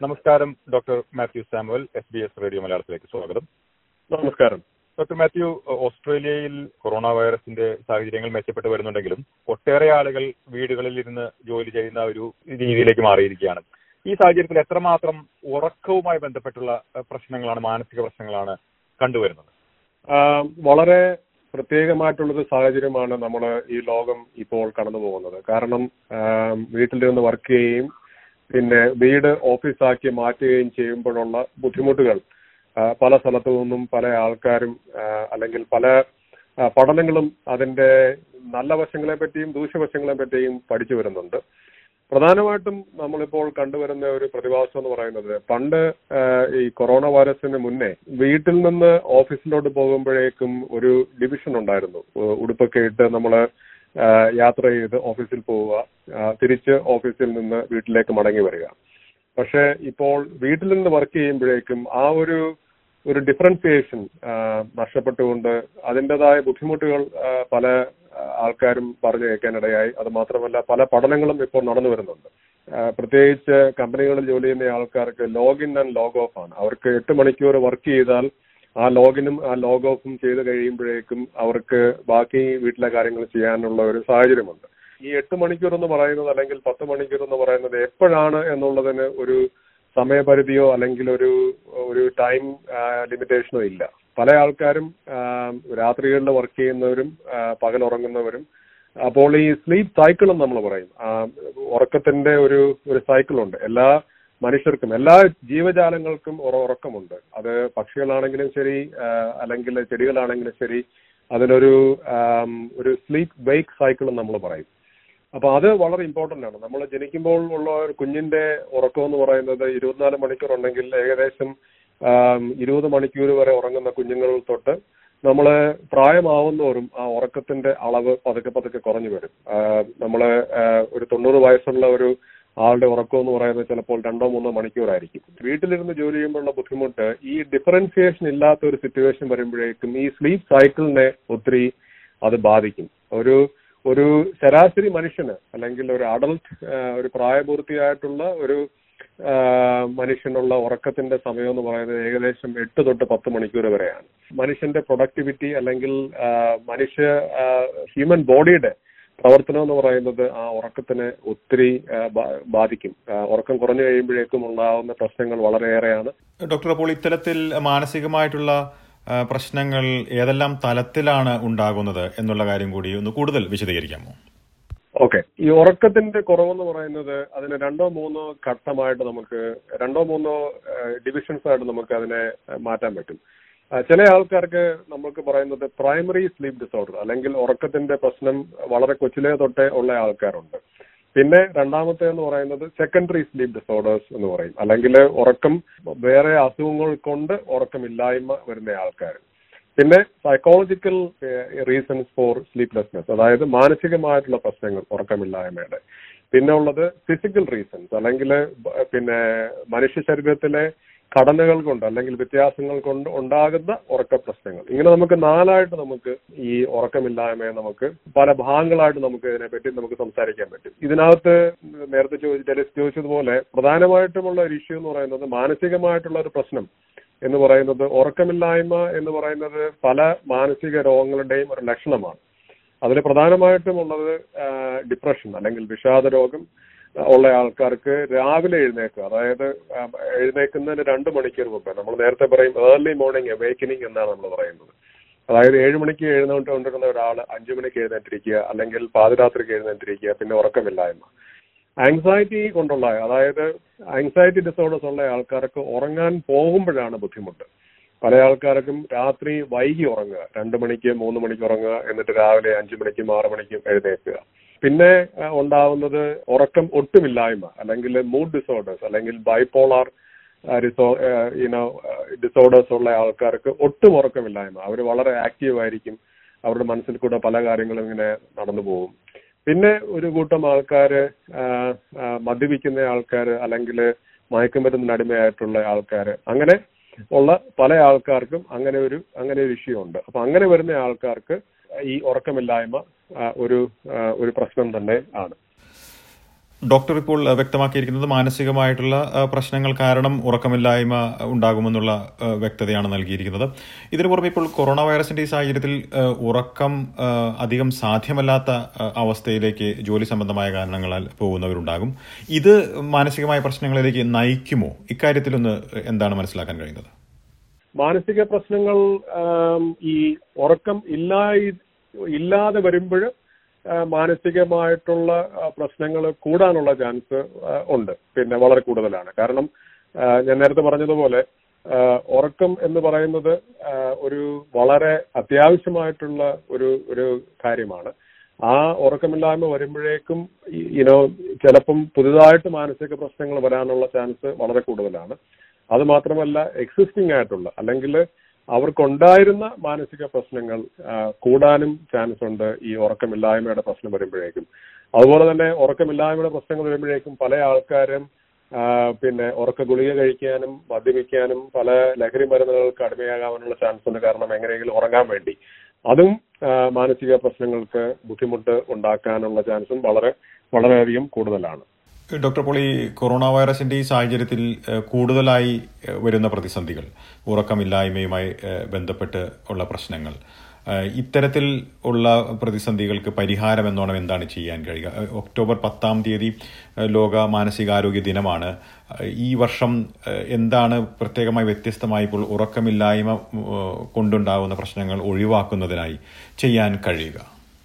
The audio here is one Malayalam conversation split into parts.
നമസ്കാരം doctor Mathew Samuel S B S radio മലയാളത്തിലേക്ക് സ്വാഗതം നമസ്കാരം ഡോക്ടർ മാത്യു ഓസ്ട്രേലിയയിൽ കൊറോണ വൈറസിന്റെ സാഹചര്യങ്ങൾ മെച്ചപ്പെട്ട് വരുന്നുണ്ടെങ്കിലും ഒട്ടേറെ ആളുകൾ വീടുകളിൽ ഇരുന്ന് ജോലി ചെയ്യുന്ന ഒരു രീതിയിലേക്ക് മാറിയിരിക്കുകയാണ് ഈ സാഹചര്യത്തിൽ എത്രമാത്രം ഉറക്കവുമായി ബന്ധപ്പെട്ടുള്ള അഹ്, പ്രശ്നങ്ങളാണ് മാനസിക പ്രശ്നങ്ങളാണ് കണ്ടുവരുന്നത് ആ, വളരെ പ്രത്യേകമായിട്ടുള്ളൊരു സാഹചര്യമാണ് നമ്മൾ ഈ ലോകം ഇപ്പോൾ കടന്നു പോകുന്നത് കാരണം ആ, വീട്ടിലിരുന്ന് വർക്ക് ചെയ്യുകയും പിന്നെ വീട് ഓഫീസാക്കി മാറ്റുകയും ചെയ്യുമ്പോഴുള്ള ബുദ്ധിമുട്ടുകൾ ആ, പല സ്ഥലത്തു നിന്നും പല ആൾക്കാരും ആ, അല്ലെങ്കിൽ പല ആ, പഠനങ്ങളും അതിന്റെ നല്ല വശങ്ങളെ പറ്റിയും ദൂഷ്യവശങ്ങളെ പറ്റിയും പഠിച്ചു വരുന്നുണ്ട് പ്രധാനമായിട്ടും നമ്മളിപ്പോൾ കണ്ടുവരുന്ന ഒരു പ്രതിഭാസം എന്ന് പറയുന്നത് പണ്ട് ആ, ഈ കൊറോണ വൈറസിന് മുന്നേ വീട്ടിൽ നിന്ന് ഓഫീസിലോട്ട് പോകുമ്പോഴേക്കും ഒരു ഡിവിഷൻ ഉണ്ടായിരുന്നു ഉ- ഉടുപ്പൊക്കെ ഇട്ട് നമ്മൾ യാത്ര ചെയ്ത് ഓഫീസിൽ പോവുക ആ, തിരിച്ച് ഓഫീസിൽ നിന്ന് വീട്ടിലേക്ക് മടങ്ങി വരിക പക്ഷെ ഇപ്പോൾ വീട്ടിൽ നിന്ന് വർക്ക് ചെയ്യുമ്പോഴേക്കും ആ ഒരു ഒരു ഡിഫറൻസിയേഷൻ നഷ്ടപ്പെട്ടുകൊണ്ട് അതിൻ്റെതായ ബുദ്ധിമുട്ടുകൾ ആ, പല ആ, ആൾക്കാരും പറഞ്ഞു കേൾക്കാനിടയായി അത് മാത്രമല്ല പല പഠനങ്ങളും ഇപ്പോൾ നടന്നു വരുന്നുണ്ട് ആ, പ്രത്യേകിച്ച് കമ്പനികളിൽ ജോലി ചെയ്യുന്ന ആൾക്കാർക്ക് ലോഗിൻ ആൻഡ് ലോഗ് ഓഫ് ആണ് അവർക്ക് എട്ട് മണിക്കൂർ വർക്ക് ചെയ്താൽ ആ ലോഗിനും ആ ലോഗ് ഓഫും ചെയ്ത് കഴിയുമ്പോഴേക്കും അവർക്ക് ബാക്കി വീട്ടിലെ കാര്യങ്ങൾ ചെയ്യാനുള്ള ഒരു സാഹചര്യമുണ്ട് ഈ എട്ട് മണിക്കൂർ എന്ന് പറയുന്നത് അല്ലെങ്കിൽ പത്ത് മണിക്കൂർ എന്ന് പറയുന്നത് എപ്പോഴാണ് എന്നുള്ളതിന് ഒരു സമയപരിധിയോ അല്ലെങ്കിൽ ഒരു ഒരു ടൈം ലിമിറ്റേഷനോ ഇല്ല പല ആൾക്കാരും ആ, രാത്രികളിൽ വർക്ക് ചെയ്യുന്നവരും ആ, പകൽ ഉറങ്ങുന്നവരും അപ്പോൾ ഈ സ്ലീപ്പ് സൈക്കിളും നമ്മൾ പറയും ആ, ഉറക്കത്തിന്റെ ഒരു ഒരു സൈക്കിളുണ്ട് എല്ലാ മനുഷ്യർക്കും എല്ലാ ജീവജാലങ്ങൾക്കും ഉറ- ഉറക്കമുണ്ട് അത് പക്ഷികളാണെങ്കിലും ശരി ആ, അല്ലെങ്കിൽ ചെടികളാണെങ്കിലും ശരി അതിനൊരു ആം, ഒരു സ്ലീപ്പ് വെയ്ക്ക് സൈക്കിളും നമ്മൾ പറയും അപ്പൊ അത് വളരെ ഇമ്പോർട്ടന്റ് ആണ് നമ്മൾ ജനിക്കുമ്പോൾ ഉള്ള ഒരു കുഞ്ഞിന്റെ ഉറക്കം എന്ന് പറയുന്നത് ഇരുപത്തിനാല് മണിക്കൂർ ഉണ്ടെങ്കിൽ ഏകദേശം ആം, ഇരുപത് മണിക്കൂർ വരെ ഉറങ്ങുന്ന കുഞ്ഞുങ്ങൾ തൊട്ട് നമ്മൾ പ്രായമാവുന്നോറും ആ ഉറക്കത്തിന്റെ അളവ് പതുക്കെ പതുക്കെ കുറഞ്ഞു വരും നമ്മൾ ഒരു തൊണ്ണൂറ് വയസ്സുള്ള ഒരു ആളുടെ ഉറക്കം എന്ന് പറയുന്നത് ചിലപ്പോൾ രണ്ടോ മൂന്നോ മണിക്കൂറായിരിക്കും വീട്ടിലിരുന്ന് ജോലി ചെയ്യുമ്പോഴുള്ള ബുദ്ധിമുട്ട് ഈ ഡിഫറൻസിയേഷൻ ഇല്ലാത്ത ഒരു സിറ്റുവേഷൻ വരുമ്പോഴേക്കും ഈ സ്ലീപ്പ് സൈക്കിളിനെ ഒത്തിരി അത് ബാധിക്കും ഒരു ഒരു ശരാശരി മനുഷ്യന് അല്ലെങ്കിൽ ഒരു അഡൽട്ട് ഒരു പ്രായപൂർത്തിയായിട്ടുള്ള ഒരു ആ, മനുഷ്യനുള്ള ഉറക്കത്തിന്റെ സമയം എന്ന് പറയുന്നത് ഏകദേശം എട്ട് തൊട്ട് പത്ത് മണിക്കൂർ വരെയാണ് മനുഷ്യന്റെ പ്രൊഡക്ടിവിറ്റി അല്ലെങ്കിൽ ആ, മനുഷ്യ ഹ്യൂമൻ ബോഡിയുടെ പ്രവർത്തനം എന്ന് പറയുന്നത് ആ ഉറക്കത്തിനെ ഒത്തിരി ആ, ബാ- ബാധിക്കും ആ, ഉറക്കം കുറഞ്ഞു കഴിയുമ്പോഴേക്കും ഉണ്ടാവുന്ന പ്രശ്നങ്ങൾ വളരെയേറെയാണ് ഡോക്ടർ അപ്പോൾ ഇത്തരത്തിൽ മാനസികമായിട്ടുള്ള ആ, പ്രശ്നങ്ങൾ ഏതെല്ലാം തലത്തിലാണ് ഉണ്ടാകുന്നത് എന്നുള്ള കാര്യം കൂടി ഒന്ന് കൂടുതൽ വിശദീകരിക്കാമോ ഓക്കെ ഈ ഉറക്കത്തിന്റെ കുറവെന്ന് പറയുന്നത് അതിന് രണ്ടോ മൂന്നോ ഘട്ടമായിട്ട് നമുക്ക് രണ്ടോ മൂന്നോ ഡിവിഷൻസ് ആയിട്ട് നമുക്ക് അതിനെ ഏഹ്, മാറ്റാൻ പറ്റും ആ, ചില ആൾക്കാർക്ക് നമുക്ക് പറയുന്നത് പ്രൈമറി സ്ലീപ്പ് ഡിസോർഡർ അല്ലെങ്കിൽ ഉറക്കത്തിന്റെ പ്രശ്നം വളരെ കൊച്ചിലേ തൊട്ടേ ഉള്ള ആൾക്കാരുണ്ട് പിന്നെ രണ്ടാമത്തെ എന്ന് പറയുന്നത് സെക്കൻഡറി സ്ലീപ്പ് ഡിസോർഡേഴ്സ് എന്ന് പറയും അല്ലെങ്കിൽ ഉറക്കം വേറെ അസുഖങ്ങൾ കൊണ്ട് ഉറക്കമില്ലായ്മ വരുന്ന ആൾക്കാർ പിന്നെ സൈക്കോളജിക്കൽ റീസൺസ് ഫോർ സ്ലീപ്ലെസ്നെസ് അതായത് മാനസികമായിട്ടുള്ള പ്രശ്നങ്ങൾ ഉറക്കമില്ലായ്മയുടെ പിന്നെ ഉള്ളത് ഫിസിക്കൽ റീസൺസ് അല്ലെങ്കിൽ പിന്നെ മനുഷ്യ ശരീരത്തിലെ ഘടനകൾ കൊണ്ട് അല്ലെങ്കിൽ വ്യത്യാസങ്ങൾ കൊണ്ട് ഉണ്ടാകുന്ന ഉറക്ക പ്രശ്നങ്ങൾ ഇങ്ങനെ നമുക്ക് നാലായിട്ട് നമുക്ക് ഈ ഉറക്കമില്ലായ്മയെ നമുക്ക് പല ഭാഗങ്ങളായിട്ട് നമുക്ക് ഇതിനെപ്പറ്റി നമുക്ക് സംസാരിക്കാൻ പറ്റും ഇതിനകത്ത് നേരത്തെ ചോദിച്ച ഡെലിസ് ചോദിച്ചതുപോലെ പ്രധാനമായിട്ടുമുള്ള ഒരു ഇഷ്യൂ എന്ന് പറയുന്നത് മാനസികമായിട്ടുള്ള ഒരു പ്രശ്നം എന്ന് പറയുന്നത് ഉറക്കമില്ലായ്മ എന്ന് പറയുന്നത് പല മാനസിക രോഗങ്ങളുടെയും ഒരു ലക്ഷണമാണ് അതിൽ പ്രധാനമായിട്ടും ഉള്ളത് ഡിപ്രഷൻ അല്ലെങ്കിൽ വിഷാദ രോഗം ആ, ഉള്ള ആൾക്കാർക്ക് രാവിലെ എഴുന്നേക്കുക അതായത് ആ, എഴുന്നേക്കുന്നതിന് രണ്ട് മണിക്കൂർ മുമ്പ് നമ്മൾ നേരത്തെ പറയും ഏർലി മോർണിംഗ് അവേക്കനിങ് എന്നാണ് നമ്മൾ പറയുന്നത് അതായത് ഏഴ് മണിക്ക് എഴുന്നേറ്റുകൊണ്ടിരുന്ന ഒരാൾ അഞ്ചു മണിക്ക് എഴുന്നേറ്റിരിക്കുക അല്ലെങ്കിൽ പാതിരാത്രിക്ക് എഴുന്നേറ്റിരിക്കുക പിന്നെ ഉറക്കമില്ലായ്മ ആങ്സൈറ്റി കൊണ്ടുള്ള അതായത് ആങ്സൈറ്റി ഡിസോർഡേഴ്സ് ഉള്ള ആൾക്കാർക്ക് ഉറങ്ങാൻ പോകുമ്പോഴാണ് ബുദ്ധിമുട്ട് പല ആൾക്കാർക്കും രാത്രി വൈകി ഉറങ്ങുക രണ്ട് മണിക്ക് മൂന്ന് മണിക്ക് ഉറങ്ങുക എന്നിട്ട് രാവിലെ അഞ്ചു മണിക്കും ആറ് മണിക്കും എഴുന്നേൽക്കുക പിന്നെ ആ, ഉണ്ടാവുന്നത് ഉറക്കം ഒട്ടുമില്ലായ്മ അല്ലെങ്കിൽ മൂഡ് ഡിസോർഡേഴ്സ് അല്ലെങ്കിൽ ബൈപോളാർ യുനോ ഡിസോർഡേഴ്സ് ഉള്ള ആൾക്കാർക്ക് ഒട്ടും ഉറക്കമില്ലായ്മ അവർ വളരെ ആക്റ്റീവ് ആയിരിക്കും അവരുടെ മനസ്സിൽ കൂടെ പല കാര്യങ്ങളും ഇങ്ങനെ നടന്നു പോകും പിന്നെ ഒരു കൂട്ടം ആൾക്കാര് ആ, ആ, മദ്യപിക്കുന്ന ആൾക്കാർ അല്ലെങ്കിൽ മയക്കുമരുന്നിന് അടിമയായിട്ടുള്ള ആൾക്കാർ അങ്ങനെ ഉള്ള പല ആൾക്കാർക്കും അങ്ങനെ ഒരു അങ്ങനെ ഒരു ഇഷ്യൂ ഉണ്ട് അപ്പൊ അങ്ങനെ വരുന്ന ആൾക്കാർക്ക് ഈ ഉറക്കമില്ലായ്മ ആ, ഒരു ആ, ഒരു പ്രശ്നം തന്നെ ആണ് ഡോക്ടർ ഇപ്പോൾ അഹ്, വ്യക്തമാക്കിയിരിക്കുന്നത് മാനസികമായിട്ടുള്ള അഹ്, പ്രശ്നങ്ങൾ കാരണം ഉറക്കമില്ലായ്മ ഉണ്ടാകുമെന്നുള്ള അഹ്, വ്യക്തതയാണ് നൽകിയിരിക്കുന്നത് ഇതിനു പുറമെ ഇപ്പോൾ കൊറോണ വൈറസിന്റെ ഈ സാഹചര്യത്തിൽ അഹ്, ഉറക്കം അഹ്, അധികം സാധ്യമല്ലാത്ത അഹ്, അവസ്ഥയിലേക്ക് ജോലി സംബന്ധമായ കാരണങ്ങളാൽ പോകുന്നവരുണ്ടാകും ഇത് മാനസികമായ പ്രശ്നങ്ങളിലേക്ക് നയിക്കുമോ ഇക്കാര്യത്തിലൊന്ന് എന്താണ് മനസ്സിലാക്കാൻ കഴിയുന്നത് മാനസിക പ്രശ്നങ്ങൾ ആം, ഈ ഉറക്കം ഇല്ലായി ഇല്ലാതെ വരുമ്പോൾ മാനസികമായിട്ടുള്ള പ്രശ്നങ്ങൾ കൂടാനുള്ള ചാൻസ് ഉണ്ട് പിന്നെ വളരെ കൂടുതലാണ് കാരണം ആ, ഞാൻ നേരത്തെ പറഞ്ഞതുപോലെ ആ, ഉറക്കം എന്ന് പറയുന്നത് ആ, ഒരു വളരെ അത്യാവശ്യമായിട്ടുള്ള ഒരു ഒരു കാര്യമാണ് ആ ഉറക്കമില്ലായ്മ വരുമ്പോഴേക്കും യുനോ ചിലപ്പം പുതുതായിട്ട് മാനസിക പ്രശ്നങ്ങൾ വരാനുള്ള ചാൻസ് വളരെ കൂടുതലാണ് അത് മാത്രമല്ല എക്സിസ്റ്റിംഗ് ആയിട്ടുള്ള അല്ലെങ്കിൽ അവർക്കുണ്ടായിരുന്ന മാനസിക പ്രശ്നങ്ങൾ ആ, കൂടാനും ചാൻസ് ഉണ്ട് ഈ ഉറക്കമില്ലായ്മയുടെ പ്രശ്നം വരുമ്പോഴേക്കും അതുപോലെ തന്നെ ഉറക്കമില്ലായ്മയുടെ പ്രശ്നങ്ങൾ വരുമ്പോഴേക്കും പല ആൾക്കാരും ആ, പിന്നെ ഉറക്ക ഗുളിക കഴിക്കാനും മദ്യപിക്കാനും പല ലഹരി മരുന്നുകൾക്ക് അടിമയാകാനുള്ള ചാൻസ് ഉണ്ട് കാരണം എങ്ങനെയെങ്കിലും ഉറങ്ങാൻ വേണ്ടി അതും ആ, മാനസിക പ്രശ്നങ്ങൾക്ക് ബുദ്ധിമുട്ട് ഉണ്ടാക്കാനുള്ള ചാൻസും വളരെ വളരെയധികം കൂടുതലാണ് ഡോക്ടർ പോൾ ഈ കൊറോണ വൈറസിന്റെ ഈ സാഹചര്യത്തിൽ ഏഹ്, കൂടുതലായി ഏഹ്, വരുന്ന പ്രതിസന്ധികൾ ഉറക്കമില്ലായ്മയും,മായി ഏഹ്, ബന്ധപ്പെട്ട് ഉള്ള പ്രശ്നങ്ങൾ ഏഹ്, ഇത്തരത്തിൽ ഉള്ള പ്രതിസന്ധികൾക്ക് പരിഹാരം എന്നോണം എന്താണ് ചെയ്യാൻ കഴിയുക ഏഹ്, ഒക്ടോബർ പത്താം തീയതി ഏഹ്, ലോക മാനസികാരോഗ്യ ദിനമാണ് ഏഹ്, ഈ വർഷം ഏഹ്, എന്താണ് പ്രത്യേകമായി വ്യത്യസ്തമായി ഇപ്പോൾ ഉറക്കമില്ലായ്മ ഏഹ്, കൊണ്ടുണ്ടാകുന്ന പ്രശ്നങ്ങൾ ഒഴിവാക്കുന്നതിനായി ചെയ്യാൻ കഴിയുക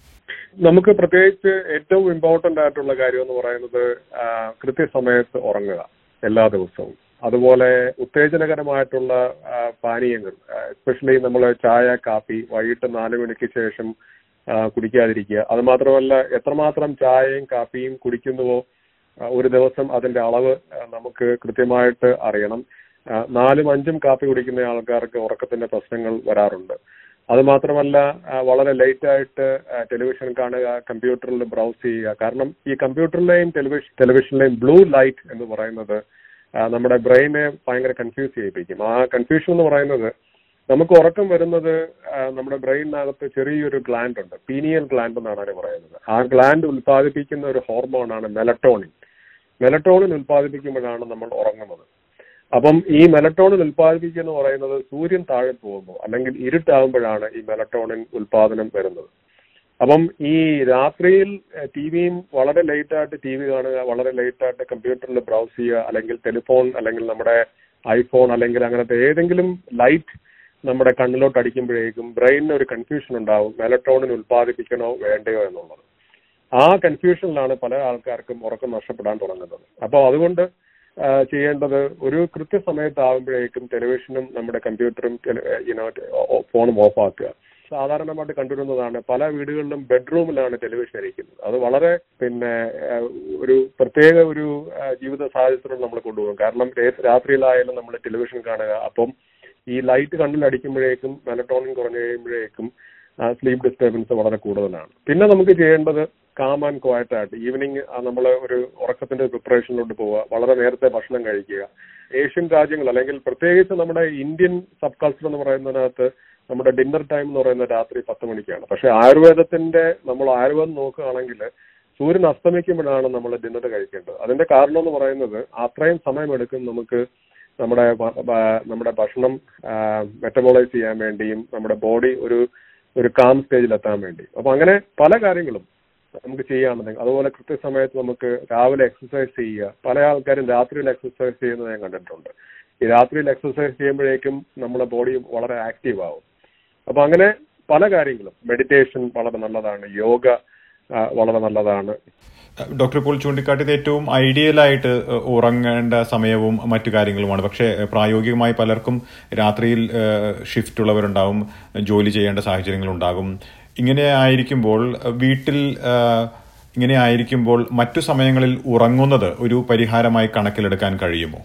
നമുക്ക് പ്രത്യേകിച്ച് ഏറ്റവും ഇമ്പോർട്ടന്റ് ആയിട്ടുള്ള കാര്യം എന്ന് പറയുന്നത് ആ, കൃത്യസമയത്ത് ഉറങ്ങുക എല്ലാ ദിവസവും അതുപോലെ ഉത്തേജനകരമായിട്ടുള്ള ആ, പാനീയങ്ങൾ എസ്പെഷ്യലി നമ്മൾ ചായ കാപ്പി വൈകിട്ട് നാല് മണിക്ക് ശേഷം ആ, കുടിക്കാതിരിക്കുക അത് മാത്രമല്ല എത്രമാത്രം ചായയും കാപ്പിയും കുടിക്കുന്നുവോ ആ, ഒരു ദിവസം അതിന്റെ അളവ് ആ, നമുക്ക് കൃത്യമായിട്ട് അറിയണം ആ, നാലും അഞ്ചും കാപ്പി കുടിക്കുന്ന ആൾക്കാർക്ക് ഉറക്കത്തിന്റെ പ്രശ്നങ്ങൾ വരാറുണ്ട് അത് മാത്രമല്ല ആ, വളരെ ലേറ്റ് ആയിട്ട് ആ, ടെലിവിഷൻ കാണുക കമ്പ്യൂട്ടറിൽ ബ്രൗസ് ചെയ്യുക കാരണം ഈ കമ്പ്യൂട്ടറിലെയും ടെലിവിഷൻ ടെലിവിഷനിലെയും ബ്ലൂ ലൈറ്റ് എന്ന് പറയുന്നത് ആ, നമ്മുടെ ബ്രെയിനെ ഭയങ്കര കൺഫ്യൂസ് ചെയ്യിപ്പിക്കും ആ കൺഫ്യൂഷൻ എന്ന് പറയുന്നത് നമുക്ക് ഉറക്കം വരുന്നത് ആ, നമ്മുടെ ബ്രെയിനകത്ത് ചെറിയൊരു ഗ്ലാൻഡ് ഉണ്ട് പീനിയൽ ഗ്ലാൻഡ് എന്നാണ് അതിന് പറയുന്നത് ആ ഗ്ലാൻഡ് ഉൽപ്പാദിപ്പിക്കുന്ന ഒരു ഹോർമോണാണ് മെലട്ടോണിൻ മെലട്ടോണിൻ ഉൽപ്പാദിപ്പിക്കുമ്പോഴാണ് നമ്മൾ ഉറങ്ങുന്നത് അപ്പം ഈ മെലട്ടോണിൻ ഉൽപ്പാദിപ്പിക്കുക എന്ന് പറയുന്നത് സൂര്യൻ താഴെ പോകുമ്പോൾ അല്ലെങ്കിൽ ഇരുട്ടാകുമ്പോഴാണ് ഈ മെലട്ടോണിൻ ഉൽപാദനം വരുന്നത് അപ്പം ഈ രാത്രിയിൽ ടി വിയും വളരെ ലേറ്റ് ആയിട്ട് ടി വി കാണുക വളരെ ലേറ്റ് ആയിട്ട് കമ്പ്യൂട്ടറിൽ ബ്രൗസ് ചെയ്യുക അല്ലെങ്കിൽ ടെലിഫോൺ അല്ലെങ്കിൽ നമ്മുടെ ഐഫോൺ അല്ലെങ്കിൽ അങ്ങനത്തെ ഏതെങ്കിലും ലൈറ്റ് നമ്മുടെ കണ്ണിലോട്ട് അടിക്കുമ്പോഴേക്കും ബ്രെയിനിന് ഒരു കൺഫ്യൂഷൻ ഉണ്ടാവും മെലട്ടോണിൻ ഉൽപ്പാദിപ്പിക്കണോ വേണ്ടയോ എന്നുള്ളത് ആ കൺഫ്യൂഷനിലാണ് പല ആൾക്കാർക്കും ഉറക്കം നഷ്ടപ്പെടാൻ തുടങ്ങുന്നത് അപ്പോൾ അതുകൊണ്ട് ആ, ചെയ്യേണ്ടത് ഒരു കൃത്യസമയത്താകുമ്പോഴേക്കും ടെലിവിഷനും നമ്മുടെ കമ്പ്യൂട്ടറും യുനോ ഫോണും ഓഫ് ആക്കുക സാധാരണമായിട്ട് കണ്ടുവരുന്നതാണ് പല വീടുകളിലും ബെഡ്റൂമിലാണ് ടെലിവിഷൻ ഇരിക്കുന്നത് അത് വളരെ പിന്നെ ആ, ഒരു പ്രത്യേക ഒരു ആ, ജീവിത സാഹചര്യത്തിലൂടെ നമ്മൾ കൊണ്ടുപോകും കാരണം രേ- രാത്രിയിലായാലും നമ്മൾ ടെലിവിഷൻ കാണുക അപ്പം ഈ ലൈറ്റ് കണ്ണിൽ അടിക്കുമ്പോഴേക്കും മെലട്ടോണിൻ കുറഞ്ഞു കഴിയുമ്പോഴേക്കും സ്ലീപ്പ് ഡിസ്റ്റർബൻസ് വളരെ കൂടുതലാണ് പിന്നെ നമുക്ക് ചെയ്യേണ്ടത് കാം ആൻഡ് ക്വയറ്റ് ആയിട്ട് ഈവനിങ് നമ്മൾ ഒരു ഉറക്കത്തിന്റെ പ്രിപ്പറേഷനിലോട്ട് പോവുക വളരെ നേരത്തെ ഭക്ഷണം കഴിക്കുക ഏഷ്യൻ രാജ്യങ്ങൾ അല്ലെങ്കിൽ പ്രത്യേകിച്ച് നമ്മുടെ ഇന്ത്യൻ സബ് കൾച്ചർ എന്ന് പറയുന്നതിനകത്ത് നമ്മുടെ ഡിന്നർ ടൈം എന്ന് പറയുന്നത് രാത്രി പത്ത് മണിക്കാണ് പക്ഷെ ആയുർവേദത്തിന്റെ നമ്മൾ ആയുർവേദം നോക്കുകയാണെങ്കിൽ സൂര്യൻ അസ്തമിക്കുമ്പോഴാണ് നമ്മൾ ഡിന്നർ കഴിക്കേണ്ടത് അതിന്റെ കാരണം എന്ന് പറയുന്നത് അത്രയും സമയമെടുക്കും നമുക്ക് നമ്മുടെ ഭ- ഭ- നമ്മുടെ ഭക്ഷണം മെറ്റബോളൈസ് ചെയ്യാൻ വേണ്ടിയും നമ്മുടെ ബോഡി ഒരു ഒരു കാം സ്റ്റേജിൽ എത്താൻ വേണ്ടി അപ്പൊ അങ്ങനെ പല കാര്യങ്ങളും നമുക്ക് ചെയ്യാണെന്നുണ്ടെങ്കിൽ അതുപോലെ കൃത്യസമയത്ത് നമുക്ക് രാവിലെ എക്സസൈസ് ചെയ്യുക പല ആൾക്കാരും രാത്രിയിൽ എക്സസൈസ് ചെയ്യുന്നത് ഞാൻ കണ്ടിട്ടുണ്ട് ഈ രാത്രിയിൽ എക്സസൈസ് ചെയ്യുമ്പോഴേക്കും നമ്മുടെ ബോഡി വളരെ ആക്റ്റീവ് ആവും അപ്പൊ അങ്ങനെ പല കാര്യങ്ങളും മെഡിറ്റേഷൻ വളരെ നല്ലതാണ് യോഗ ആ, വളരെ നല്ലതാണ് ഡോക്ടർ ഇപ്പോൾ ചൂണ്ടിക്കാട്ടിയത് ഏറ്റവും ഐഡിയലായിട്ട് ഉറങ്ങേണ്ട സമയവും മറ്റു കാര്യങ്ങളുമാണ് പക്ഷേ പ്രായോഗികമായി പലർക്കും രാത്രിയിൽ ഷിഫ്റ്റ് ഉള്ളവരുണ്ടാവും ജോലി ചെയ്യേണ്ട സാഹചര്യങ്ങളുണ്ടാകും ഇങ്ങനെ ആയിരിക്കുമ്പോൾ വീട്ടിൽ ഏഹ്, ഇങ്ങനെ ആയിരിക്കുമ്പോൾ മറ്റു സമയങ്ങളിൽ ഉറങ്ങുന്നത് ഒരു പരിഹാരമായി കണക്കിലെടുക്കാൻ കഴിയുമോ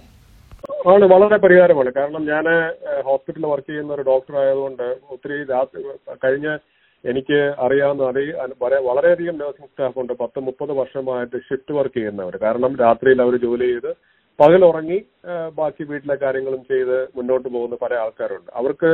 ആണ് വളരെ പരിഹാരമാണ് കാരണം ഞാൻ ഹോസ്പിറ്റലിൽ വർക്ക് ചെയ്യുന്ന ഒരു ഡോക്ടർ ആയതുകൊണ്ട് ഒത്തിരി രാത്രി കഴിഞ്ഞ എനിക്ക് അറിയാവുന്ന അതേ വരെ- വളരെയധികം നഴ്സിംഗ് സ്റ്റാഫ് ഉണ്ട് പത്ത് മുപ്പത് വർഷമായിട്ട് ഷിഫ്റ്റ് വർക്ക് ചെയ്യുന്നവർ കാരണം രാത്രിയിൽ അവർ ജോലി ചെയ്ത് പകൽ ഉറങ്ങി ആ, ബാക്കി വീട്ടിലെ കാര്യങ്ങളും ചെയ്ത് മുന്നോട്ട് പോകുന്ന പല ആൾക്കാരുണ്ട് അവർക്ക്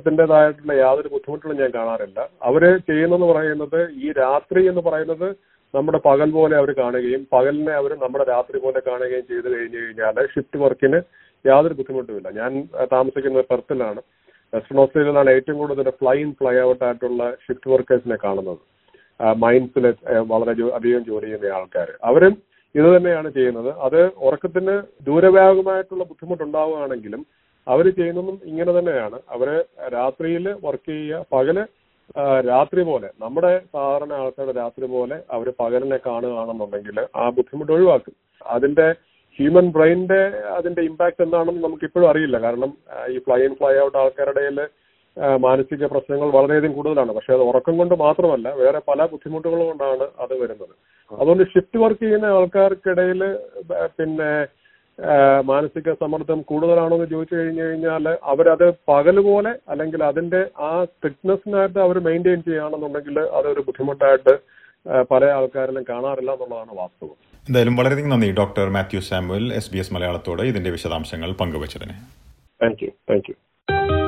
ഉറക്കത്തിൻ്റെതായിട്ടുള്ള യാതൊരു ബുദ്ധിമുട്ടുകളും ഞാൻ കാണാറില്ല അവര് ചെയ്യുന്നെന്ന് പറയുന്നത് ഈ രാത്രി എന്ന് പറയുന്നത് നമ്മുടെ പകൽ പോലെ അവർ കാണുകയും പകലിനെ അവർ നമ്മുടെ രാത്രി പോലെ കാണുകയും ചെയ്തു കഴിഞ്ഞു കഴിഞ്ഞാൽ ഷിഫ്റ്റ് വർക്കിന് യാതൊരു ബുദ്ധിമുട്ടുമില്ല ഞാൻ അഹ്, താമസിക്കുന്നത് പെർത്തിലാണ് വെസ്റ്റേൺ ഓസ്ട്രേലിയയിലാണ് ഏറ്റവും കൂടുതൽ ഫ്ലൈ ഇൻ ഫ്ലൈ ഔട്ട് ആയിട്ടുള്ള ഷിഫ്റ്റ് വർക്കേഴ്സിനെ കാണുന്നത് മൈൻസിൽ വളരെ ജോ- അധികം ജോലി ചെയ്യുന്ന ആൾക്കാർ അവരും ഇത് തന്നെയാണ് ചെയ്യുന്നത് അത് ഉറക്കത്തിന് ദൂരവ്യാപകമായിട്ടുള്ള ബുദ്ധിമുട്ടുണ്ടാവുകയാണെങ്കിലും അവർ ചെയ്യുന്നതും ഇങ്ങനെ തന്നെയാണ് അവര് രാത്രിയിൽ വർക്ക് ചെയ്യുക പകല് ആ, രാത്രി പോലെ നമ്മുടെ സാധാരണ ആൾക്കാരുടെ രാത്രി പോലെ അവർ പകലിനെ കാണുകയാണെന്നുണ്ടെങ്കിൽ ആ ബുദ്ധിമുട്ട് ഒഴിവാക്കും അതിന്റെ ഹ്യൂമൻ ബ്രെയിനിന്റെ അതിന്റെ ഇമ്പാക്ട് എന്താണെന്ന് നമുക്ക് ഇപ്പോഴും അറിയില്ല കാരണം ആ, ഈ ഫ്ലൈ ഇൻ ഫ്ലൈ ഔട്ട് ആൾക്കാരുടെ ഇടയിൽ മാനസിക പ്രശ്നങ്ങൾ വളരെയധികം കൂടുതലാണ് പക്ഷെ അത് ഉറക്കം കൊണ്ട് മാത്രമല്ല വേറെ പല ബുദ്ധിമുട്ടുകൾ കൊണ്ടാണ് അത് വരുന്നത് അതുകൊണ്ട് ഷിഫ്റ്റ് വർക്ക് ചെയ്യുന്ന ആൾക്കാർക്കിടയിൽ പിന്നെ ആ, മാനസിക സമ്മർദ്ദം കൂടുതലാണോ എന്ന് ചോദിച്ചു കഴിഞ്ഞു കഴിഞ്ഞാൽ അവരത് പകൽ പോലെ അല്ലെങ്കിൽ അതിന്റെ ആ സ്ട്രിക്ട്നെസ്സിനായിട്ട് അവർ മെയിൻറ്റെയിൻ ചെയ്യുകയാണെന്നുണ്ടെങ്കിൽ അതൊരു ബുദ്ധിമുട്ടായിട്ട് ആ, പല ആൾക്കാരിലും കാണാറില്ല എന്നുള്ളതാണ് വാസ്തവം എന്തായാലും വളരെയധികം നന്ദി doctor Mathew Samuel S B S മലയാളത്തോട് ഇതിന്റെ വിശദാംശങ്ങൾ പങ്കുവച്ചതിന് താങ്ക് യു താങ്ക് യു